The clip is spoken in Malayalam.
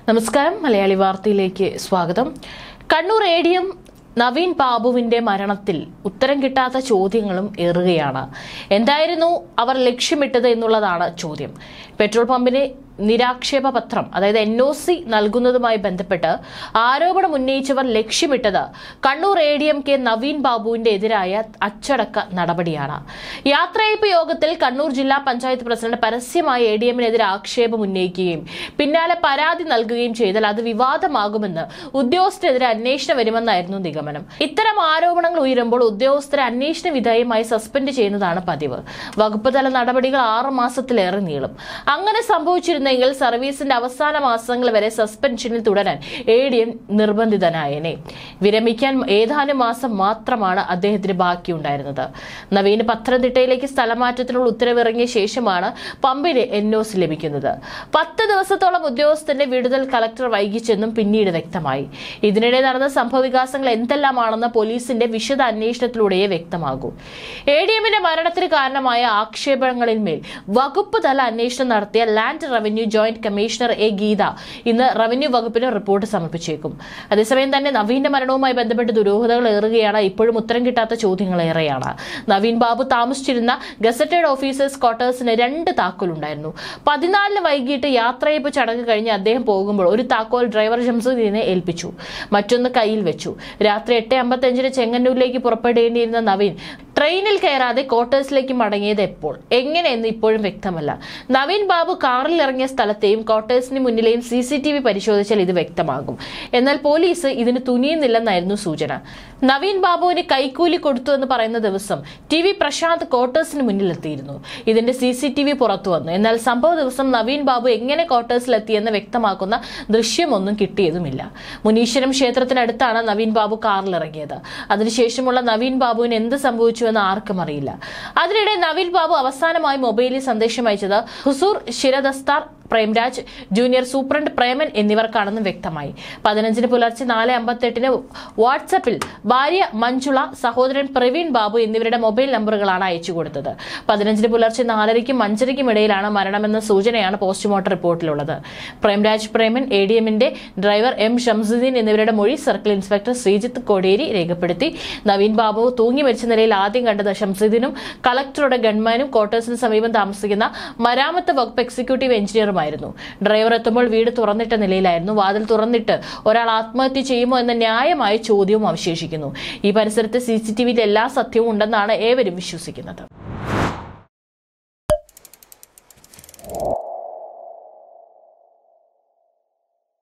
നമസ്കാരം മലയാളി വാർത്തയിലേക്ക് സ്വാഗതം Kannur A D M Naveen ബാബുവിന്റെ മരണത്തിൽ ഉത്തരം കിട്ടാത്ത ചോദ്യങ്ങളും ഏറുകയാണ് എന്തായിരുന്നു അവർ ലക്ഷ്യമിട്ടത് എന്നുള്ളതാണ് ചോദ്യം പെട്രോൾ പമ്പിന് നിരാക്ഷേപ പത്രം അതായത് എൻ ഒ സി നൽകുന്നതുമായി ബന്ധപ്പെട്ട് ആരോപണം ഉന്നയിച്ചവർ ലക്ഷ്യമിട്ടത് Kannur A D M K Naveen ബാബുവിന്റെ എതിരായ അച്ചടക്ക നടപടിയാണ് യാത്രയയപ്പ് യോഗത്തിൽ കണ്ണൂർ ജില്ലാ പഞ്ചായത്ത് പ്രസിഡന്റ് പരസ്യമായി എ ഡി എമ്മിനെതിരെ ആക്ഷേപം ഉന്നയിക്കുകയും പിന്നാലെ പരാതി നൽകുകയും ചെയ്താൽ അത് വിവാദമാകുമെന്ന് ഉദ്യോഗസ്ഥരെതിരെ അന്വേഷണം വരുമെന്നായിരുന്നു നിഗമനം ഇത്തരം ആരോപണങ്ങൾ ഉയരുമ്പോൾ ഉദ്യോഗസ്ഥരെ അന്വേഷണ വിധേയമായി സസ്പെൻഡ് ചെയ്യുന്നതാണ് പതിവ് വകുപ്പ് തല നടപടികൾ ആറ് മാസത്തിലേറെ നീളും അങ്ങനെ സംഭവിച്ചിരുന്നെങ്കിൽ സർവീസിന്റെ അവസാന മാസങ്ങൾ വരെ സസ്പെൻഷനിൽ തുടരാൻ എ ഡി എം നിർബന്ധിതനായേനെ വിരമിക്കാൻ ഏതാനും മാസം മാത്രമാണ് അദ്ദേഹത്തിന് ബാക്കിയുണ്ടായിരുന്നത് നവീന് പത്തനംതിട്ടയിലേക്ക് സ്ഥലമാറ്റത്തിനുള്ള ഉത്തരവിറങ്ങിയ ശേഷമാണ് പമ്പിന് എൻ ഒ സി ലഭിക്കുന്നത് പത്ത് ദിവസത്തോളം ഉദ്യോഗസ്ഥന്റെ വിടുതൽ കളക്ടർ വൈകിച്ചെന്നും പിന്നീട് വ്യക്തമായി ഇതിനിടെ നടന്ന സംഭവവികാസങ്ങൾ എന്തെല്ലാമാണെന്ന് പോലീസിന്റെ വിശദ അന്വേഷണത്തിലൂടെയേ വ്യക്തമാകൂ എ ഡി എമ്മിന്റെ മരണത്തിന് കാരണമായ ആക്ഷേപങ്ങളിന്മേൽ വകുപ്പ് തല അന്വേഷണം നടത്തിയ land revenue joint commissioner A Geetha ഇന്ന് റവന്യൂ വകുപ്പിന് റിപ്പോർട്ട് സമർപ്പിച്ചേക്കും അതേസമയം തന്നെ നവീന്റെ മരണവുമായി ബന്ധപ്പെട്ട് ദുരൂഹതകൾ ഏറുകയാണ് ഇപ്പോഴും ഉത്തരം കിട്ടാത്ത ചോദ്യങ്ങൾ ഏറെയാണ് നവീൻ ബാബു താമസിച്ചിരുന്ന ഗസറ്റഡ് ഓഫീസേഴ്സ് ക്വാർട്ടേഴ്സിന് രണ്ട് താക്കോലുണ്ടായിരുന്നു പതിനാലിന് വൈകിട്ട് യാത്രയപ്പ് ചടങ്ങ് കഴിഞ്ഞ് അദ്ദേഹം പോകുമ്പോൾ ഒരു താക്കോൽ ഡ്രൈവർ ജംസുദ്ദീനെ ഏൽപ്പിച്ചു മറ്റൊന്ന് കയ്യിൽ വെച്ചു രാത്രി എട്ട് അമ്പത്തഞ്ചിന് ചെങ്ങന്നൂരിലേക്ക് പുറപ്പെടേണ്ടിയിരുന്ന നവീൻ ട്രെയിനിൽ കയറാതെ ക്വാർട്ടേഴ്സിലേക്ക് മടങ്ങിയത് എപ്പോൾ എങ്ങനെയെന്ന് ഇപ്പോഴും വ്യക്തമല്ല നവീൻ ബാബു കാറിൽ ഇറങ്ങിയ സ്ഥലത്തെയും ക്വാർട്ടേഴ്സിന് മുന്നിലെയും സി സി ടി വി പരിശോധിച്ചാൽ ഇത് വ്യക്തമാകും എന്നാൽ പോലീസ് ഇതിന് തുനിയുന്നില്ലെന്നായിരുന്നു സൂചന നവീൻ ബാബുവിന് കൈക്കൂലി കൊടുത്തു എന്ന് പറയുന്ന ദിവസം ടി വി പ്രശാന്ത് ക്വാർട്ടേഴ്സിന് മുന്നിലെത്തിയിരുന്നു ഇതിന്റെ സി സി ടി വി പുറത്തു വന്നു എന്നാൽ സംഭവ ദിവസം നവീൻ ബാബു എങ്ങനെ ക്വാർട്ടേഴ്സിലെത്തിയെന്ന് വ്യക്തമാക്കുന്ന ദൃശ്യമൊന്നും കിട്ടിയതുമില്ല മുനീശ്വരം ക്ഷേത്രത്തിനടുത്താണ് നവീൻ ബാബു കാറിലിറങ്ങിയത് അതിനുശേഷമുള്ള നവീൻ ബാബുവിന് എന്ത് സംഭവിച്ചുവെന്ന് ആർക്കും അറിയില്ല അതിനിടെ നവീൻ ബാബു അവസാനമായി മൊബൈലിൽ സന്ദേശം അയച്ചത് ഹുസൂർ ശിരദസ്താർ പ്രേംരാജ് ജൂനിയർ സൂപ്രണ്ട് പ്രേമൻ എന്നിവർക്കാണെന്ന് വ്യക്തമായി പതിനഞ്ചിന് പുലർച്ചെ നാല് അമ്പത്തെട്ടിന് വാട്സപ്പിൽ ഭാര്യ മഞ്ജുള സഹോദരൻ പ്രവീൺ ബാബു എന്നിവരുടെ മൊബൈൽ നമ്പറുകളാണ് അയച്ചു കൊടുത്തത് പതിനഞ്ചിന് പുലർച്ചെ നാലരയ്ക്കും അഞ്ചരയ്ക്കും ഇടയിലാണ് മരണമെന്ന സൂചനയാണ് പോസ്റ്റ്മോർട്ടം റിപ്പോർട്ടിലുള്ളത് പ്രേംരാജ് പ്രേമൻ എ ഡി എമ്മിന്റെ ഡ്രൈവർ എം ഷംസുദ്ദീൻ എന്നിവരുടെ മൊഴി സർക്കിൾ ഇൻസ്പെക്ടർ ശ്രീജിത്ത് കോടിയേരി രേഖപ്പെടുത്തി നവീൻ ബാബു തൂങ്ങി മരിച്ച നിലയിൽ ആദ്യം കണ്ടത് ഷംസുദ്ദീനും കളക്ടറുടെ ഗൺമാനും ക്വാർട്ടേഴ്സിന് സമീപം താമസിക്കുന്ന മരാമത്ത് വകുപ്പ് എക്സിക്യൂട്ടീവ് എഞ്ചിനീയറുമായിരുന്നു ഡ്രൈവർ എത്തുമ്പോൾ വീട് തുറന്നിട്ട നിലയിലായിരുന്നു വാതിൽ തുറന്നിട്ട് ഒരാൾ ആത്മഹത്യ ചെയ്യുമോ എന്ന ന്യായമായ ചോദ്യവും അവശേഷിക്കുന്നു ഈ പരിസരത്ത് സി സി ടി വിയിൽ എല്ലാ സത്യവും ഉണ്ടെന്നാണ് ഏവരും വിശ്വസിക്കുന്നത്